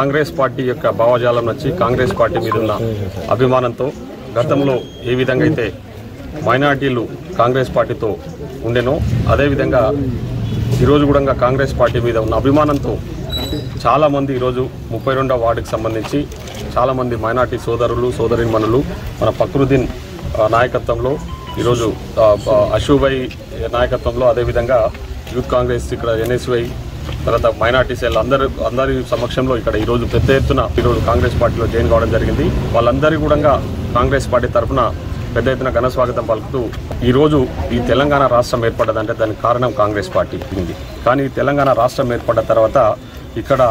Congress party యొక్క భావజాలం నచ్చి కాంగ్రెస్ పార్టీ మీద ఉన్న అభిమానంతో గతంలో ఏ విధంగా అయితే మైనార్టీలు కాంగ్రెస్ పార్టీతో ఉండెనో అదేవిధంగా ఈరోజు కూడా కాంగ్రెస్ పార్టీ మీద ఉన్న అభిమానంతో చాలామంది ఈరోజు ముప్పై రెండవ వార్డుకి సంబంధించి చాలామంది మైనార్టీ సోదరులు సోదరిమణులు మన ఫక్రుద్దీన్ ఆ, నాయకత్వంలో ఈరోజు ఆ, ఆ, అశుభై నాయకత్వంలో అదేవిధంగా యూత్ కాంగ్రెస్ ఇక్కడ ఎన్ఎస్వై తర్వాత మైనార్టీ సెల్ అందరు అందరి సమక్షంలో ఇక్కడ ఈరోజు పెద్ద ఎత్తున ఈరోజు కాంగ్రెస్ పార్టీలో జాయిన్ కావడం జరిగింది వాళ్ళందరి కూడా కాంగ్రెస్ పార్టీ తరఫున పెద్ద ఎత్తున ఘన స్వాగతం పలుకుతూ ఈరోజు ఈ తెలంగాణ రాష్ట్రం ఏర్పడ్డదంటే దానికి కారణం కాంగ్రెస్ పార్టీ ఉంది కానీ ఈ తెలంగాణ రాష్ట్రం ఏర్పడ్డ తర్వాత ఇక్కడ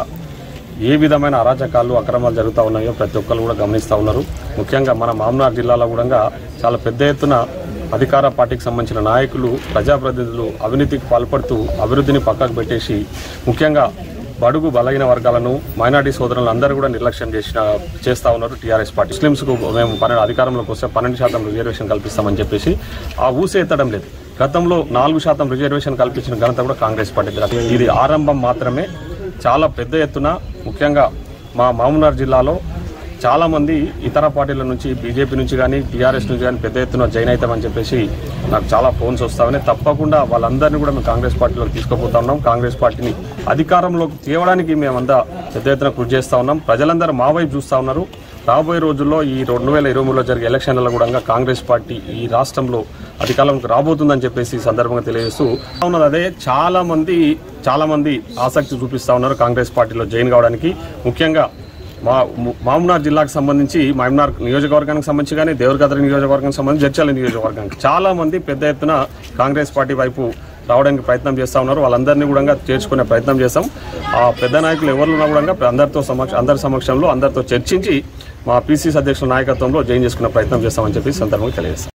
ఏ విధమైన అరాచకాలు అక్రమాలు జరుగుతూ ఉన్నాయో ప్రతి ఒక్కరు కూడా గమనిస్తూ ఉన్నారు ముఖ్యంగా మన మామనార్ జిల్లాలో కూడా చాలా పెద్ద ఎత్తున అధికార పార్టీకి సంబంధించిన నాయకులు ప్రజాప్రతినిధులు అవినీతికి పాల్పడుతూ అభివృద్ధిని పక్కకు పెట్టేసి ముఖ్యంగా బడుగు బలహీన వర్గాలను మైనార్టీ సోదరులను అందరూ కూడా నిర్లక్ష్యం చేసిన చేస్తా ఉన్నారు టీఆర్ఎస్ పార్టీ ముస్లింస్కు మేము పన్నెండు అధికారంలోకి వస్తే పన్నెండు శాతం రిజర్వేషన్ కల్పిస్తామని చెప్పేసి ఆ ఊసే ఎత్తడం లేదు గతంలో నాలుగు శాతం రిజర్వేషన్ కల్పించిన ఘనత కూడా కాంగ్రెస్ పార్టీ ఇది ఆరంభం మాత్రమే చాలా పెద్ద ఎత్తున ముఖ్యంగా మా మామూనార్ జిల్లాలో చాలా మంది ఇతర పార్టీల నుంచి బీజేపీ నుంచి కానీ టీఆర్ఎస్ నుంచి కానీ పెద్ద ఎత్తున జైన్ అవుతామని చెప్పేసి నాకు చాలా ఫోన్స్ వస్తామని తప్పకుండా వాళ్ళందరినీ కూడా మేము కాంగ్రెస్ పార్టీలోకి తీసుకుపోతా ఉన్నాం కాంగ్రెస్ పార్టీని అధికారంలోకి తేవడానికి మేమంతా పెద్ద ఎత్తున కృషి చేస్తా ఉన్నాం ప్రజలందరూ మా వైపు చూస్తా ఉన్నారు రాబోయే రోజుల్లో ఈ రెండు వేల ఇరవై మూడులో జరిగే ఎలక్షన్లలో కూడా కాంగ్రెస్ పార్టీ ఈ రాష్ట్రంలో అధికారంలోకి రాబోతుందని చెప్పేసి ఈ సందర్భంగా తెలియజేస్తూ ఉన్నది అదే చాలా మంది చాలా మంది ఆసక్తి చూపిస్తా ఉన్నారు కాంగ్రెస్ పార్టీలో జాయిన్ కావడానికి ముఖ్యంగా మా ము- మామూనార్ జిల్లాకు సంబంధించి మామూనార్ నియోజకవర్గానికి సంబంధించి కానీ దేవరగద్ర నియోజకవర్గానికి సంబంధించి జడ్చల నియోజకవర్గానికి చాలా మంది పెద్ద ఎత్తున కాంగ్రెస్ పార్టీ వైపు రావడానికి ప్రయత్నం చేస్తా ఉన్నారు వాళ్ళందరినీ కూడా చేర్చుకునే ప్రయత్నం చేస్తాం ఆ పెద్ద నాయకులు ఎవరు ఉన్నా కూడా అందరితో సమక్ష అందరి సమక్షంలో అందరితో చర్చించి మా పీసీసీ అధ్యక్షుల నాయకత్వంలో జాయిన్ చేసుకునే ప్రయత్నం చేస్తామని చెప్పి ఈ సందర్భంగా తెలియజేస్తాం